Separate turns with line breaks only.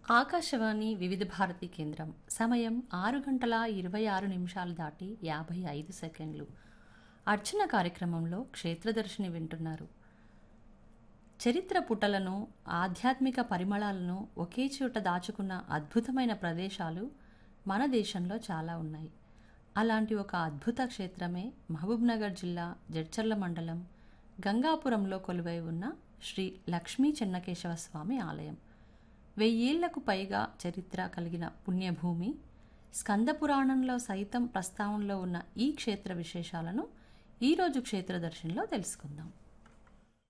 ఆకాశవాణి వివిధ భారతి కేంద్రం సమయం ఆరు గంటల ఇరవై ఆరు నిమిషాలు దాటి యాభై ఐదు సెకండ్లు అర్చన కార్యక్రమంలో క్షేత్రదర్శిని వింటున్నారు చరిత్ర పుటలను ఆధ్యాత్మిక పరిమళాలను ఒకే చోట దాచుకున్న అద్భుతమైన ప్రదేశాలు మన దేశంలో చాలా ఉన్నాయి అలాంటి ఒక అద్భుత క్షేత్రమే మహబూబ్నగర్ జిల్లా జడ్చర్ల మండలం గంగాపురంలో కొలువై ఉన్న శ్రీ లక్ష్మీ చెన్నకేశవ స్వామి ఆలయం వెయ్యేళ్లకు పైగా చరిత్ర కలిగిన పుణ్యభూమి స్కంద పురాణంలో సైతం ప్రస్తావనలో ఉన్న ఈ క్షేత్ర విశేషాలను ఈరోజు క్షేత్రదర్శినిలో తెలుసుకుందాం